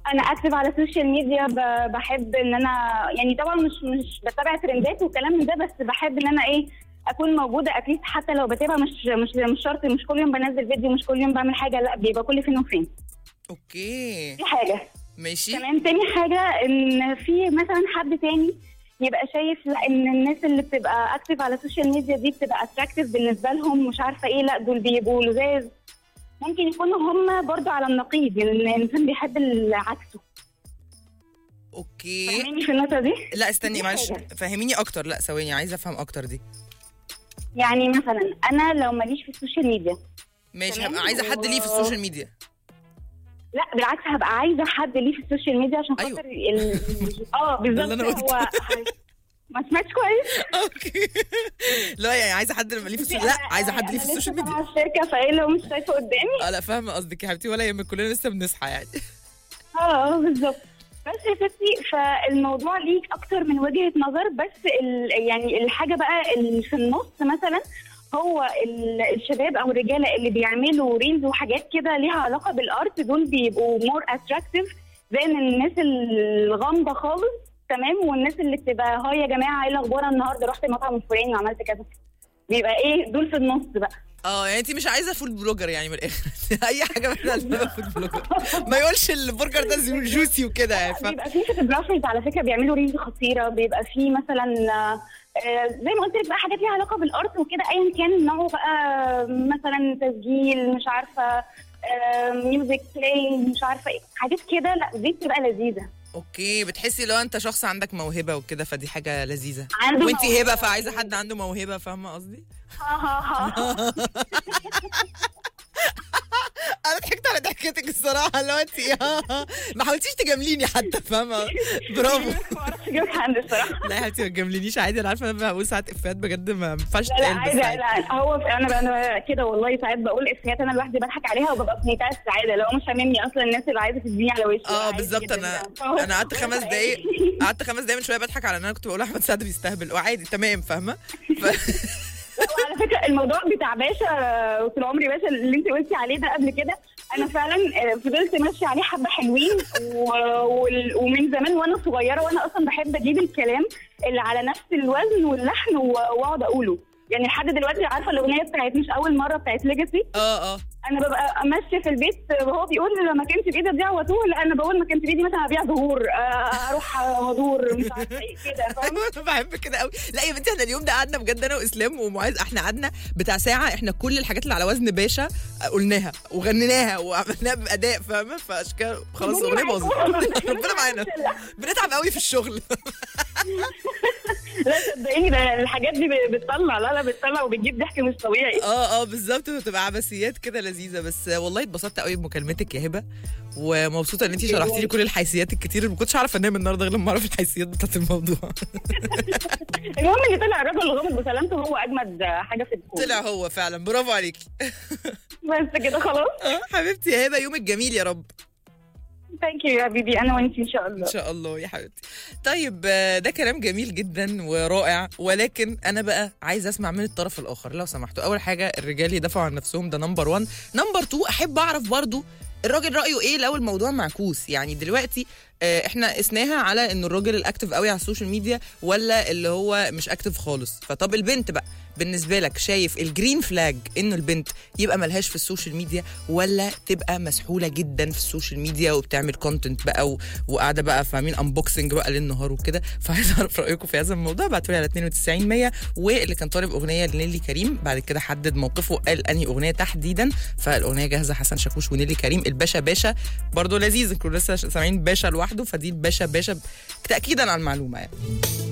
انا اكتف على السوشيال ميديا ب- بحب ان انا يعني طبعا مش مش بتابع ترندات والكلام من ده بس بحب ان انا ايه اكون موجوده اكيد حتى لو بتابع مش مش مش شرط مش كل يوم بنزل فيديو مش كل يوم بعمل حاجه لا بيبقى كل فين وفين اوكي دي حاجه ماشي تمام تاني حاجة ان في مثلا حد تاني يبقى شايف لا ان الناس اللي بتبقى اكتف على السوشيال ميديا دي بتبقى اتراكتيف بالنسبة لهم مش عارفة ايه لا دول بيبقوا لزاز ممكن يكونوا هم برضو على النقيض يعني إن الانسان بيحب اللي عكسه اوكي فاهميني في النقطة دي لا استني دي معلش حاجة. فهميني اكتر لا ثواني عايزه افهم اكتر دي يعني مثلا انا لو ماليش في السوشيال ميديا ماشي تمام. هبقى عايزه حد ليه في السوشيال ميديا لا بالعكس هبقى عايزة حد ليه في السوشيال ميديا عشان أيوة. خاطر ال... اه ده اللي أنا بالظبط هو ما سمعتش كويس اوكي لا يعني عايزه حد ليه في السوشيال لا أنا- عايزه حد ليه في أنا السوشيال لسه ميديا طالعة الشركة فايه لو مش شايفة قدامي اه لا فاهمه قصدك يا حبيبتي ولا يهمك كلنا لسه بنصحى يعني اه بالظبط بس يا ستي فالموضوع ليك اكتر من وجهه نظر بس ال يعني الحاجه بقى اللي في النص مثلا هو ال- الشباب او الرجاله اللي بيعملوا ريلز وحاجات كده ليها علاقه بالارت دول بيبقوا مور اتراكتيف زي ان الناس الغامضه خالص تمام والناس اللي بتبقى هاي يا جماعه ايه الاخبار أنا النهارده رحت المطعم الفلاني وعملت كذا بيبقى ايه دول في النص بقى اه يعني انت مش عايزه فود بلوجر يعني من الاخر اي حاجه من اللي فود بلوجر ما يقولش البرجر ده زي- جوسي وكده يعني فاهم بيبقى في فوتوغرافرز على فكره بيعملوا ريلز خطيره بيبقى في مثلا آه، زي ما قلت لك بقى حاجات ليها علاقه بالارت وكده ايا كان نوعه بقى مثلا تسجيل مش عارفه ميوزك بلاي مش عارفه ايه حاجات كده لا دي بتبقى لذيذه اوكي بتحسي لو انت شخص عندك موهبه وكده فدي حاجه لذيذه عنده وانت موهبة. هبه فعايزه حد عنده موهبه فاهمه قصدي ها ها ها انا ضحكت على ضحكتك الصراحه لو انت ما حاولتيش تجامليني حتى فاهمه برافو ما اعرفش اجيب حد الصراحه لا يا حبيبتي ما تجاملينيش عادي انا عارفه انا بقول ساعات افيهات بجد ما ينفعش لا لا تتقال بس عادي عادي. لا هو انا انا كده والله ساعات بقول افيهات انا لوحدي بضحك عليها وببقى في منتهى السعاده لو مش هاممني اصلا الناس اللي عايزه تديني على وشي اه عادي بالظبط جداً. انا فهو- انا قعدت خمس هو دقايق إيه؟ قعدت خمس دقايق من شويه بضحك على ان انا كنت بقول احمد سعد بيستهبل وعادي تمام فاهمه ف... وعلى فكره الموضوع بتاع باشا طول عمري باشا اللي انت قلتي عليه ده قبل كده انا فعلا آه، فضلت ماشيه عليه حبه حلوين و... وال- ومن زمان وانا صغيره وانا اصلا بحب اجيب الكلام اللي على نفس الوزن واللحن و- واقعد اقوله يعني لحد دلوقتي عارفه الاغنيه بتاعت مش اول مره بتاعت ليجاسي اه اه انا ببقى ماشيه في البيت وهو بيقول ما كانش بايدي ابيع واتوه لا انا بقول ما كانش بايدي مثلا ابيع زهور آه، اروح ودور مش عارفه ايه كده فاهمه ايوه انا بحب كده قوي لا يا بنتي احنا اليوم ده قعدنا بجد انا واسلام ومعاذ احنا قعدنا بتاع ساعه احنا كل الحاجات اللي على وزن باشا قلناها وغنيناها وعملناها باداء فاهمه فعشان كده خلاص الاغنيه باظت ربنا معانا بنتعب قوي في الشغل لا صدقيني ده الحاجات دي بتطلع لا لا بتطلع وبتجيب ضحك مش طبيعي اه اه بالظبط بتبقى عبثيات كده لذيذه بس والله اتبسطت قوي بمكالمتك يا هبه ومبسوطه ان انت شرحتي لي كل الحيثيات الكتير اللي ما كنتش اعرف انام النهارده غير لما اعرف الحيثيات بتاعت الموضوع المهم ان طلع الراجل الغامض بسلامته هو اجمد حاجه في الكون طلع هو فعلا برافو عليكي بس كده خلاص اه حبيبتي يا هبه يومك جميل يا رب ثانك يو يا حبيبي انا وانتي ان شاء الله ان شاء الله يا حبيبتي طيب آه، ده كلام جميل جدا ورائع ولكن انا بقى عايزه اسمع من الطرف الاخر لو سمحتوا اول حاجه الرجال يدافعوا عن نفسهم ده نمبر 1 نمبر 2 احب اعرف برضو الراجل رايه ايه لو الموضوع معكوس يعني دلوقتي آه، احنا قسناها على ان الراجل الاكتف قوي على السوشيال ميديا ولا اللي هو مش اكتف خالص فطب البنت بقى بالنسبه لك شايف الجرين فلاج انه البنت يبقى ملهاش في السوشيال ميديا ولا تبقى مسحوله جدا في السوشيال ميديا وبتعمل كونتنت بقى و... وقاعده بقى فاهمين انبوكسنج بقى ليل نهار وكده فعايز اعرف رايكم في هذا الموضوع ابعتوا لي على 92 100 واللي كان طالب اغنيه لنيلي كريم بعد كده حدد موقفه قال انهي اغنيه تحديدا فالاغنيه جاهزه حسن شاكوش ونيلي كريم الباشا باشا برضه لذيذ كنا لسه سامعين باشا لوحده فدي الباشا باشا تاكيدا على المعلومه يعني